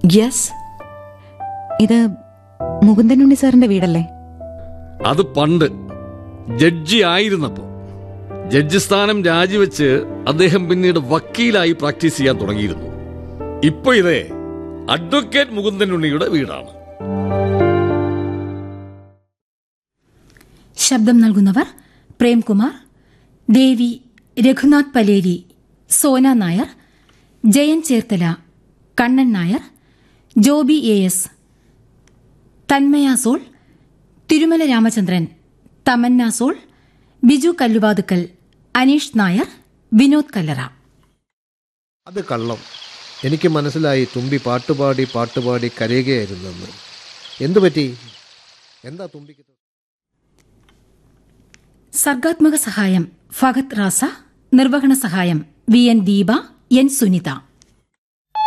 yes ഇത് മുകുന്ദനുണ്ണി സാറിന്റെ വീടല്ലേ അത് പണ്ട് ജഡ്ജി ആയിരുന്നപ്പോ ജഡ്ജി സ്ഥാനം രാജിവെച്ച് അദ്ദേഹം പിന്നീട് വക്കീലായി പ്രാക്ടീസ് ചെയ്യാൻ തുടങ്ങിയിരുന്നു ഇപ്പൊ ഇതേ അഡ്വക്കേറ്റ് മുകുന്ദൻ ഉണ്ണിയുടെ വീടാണ് ശബ്ദം നൽകുന്നവർ പ്രേംകുമാർ ദേവി രഘുനാഥ് പലേരി സോന നായർ ജയൻ ചേർത്തല കണ്ണൻ നായർ ജോബി എ എസ് തന്മയ സോൾ തിരുമല രാമചന്ദ്രൻ തമന്ന സോൾ ബിജു കല്ലുവാതുക്കൽ അനീഷ് നായർ വിനോദ് കല്ലറ അത് കള്ളം എനിക്ക് മനസ്സിലായി തുമ്പി പാട്ടുപാടി പാട്ടുപാടി കരയുകയായിരുന്നെന്ന് എന്തു പറ്റി എന്താ തുമ്പിക്ക് സർഗാത്മക സഹായം ഫഹദ് റാസ നിർവഹണ സഹായം V N Deepa N Sunitha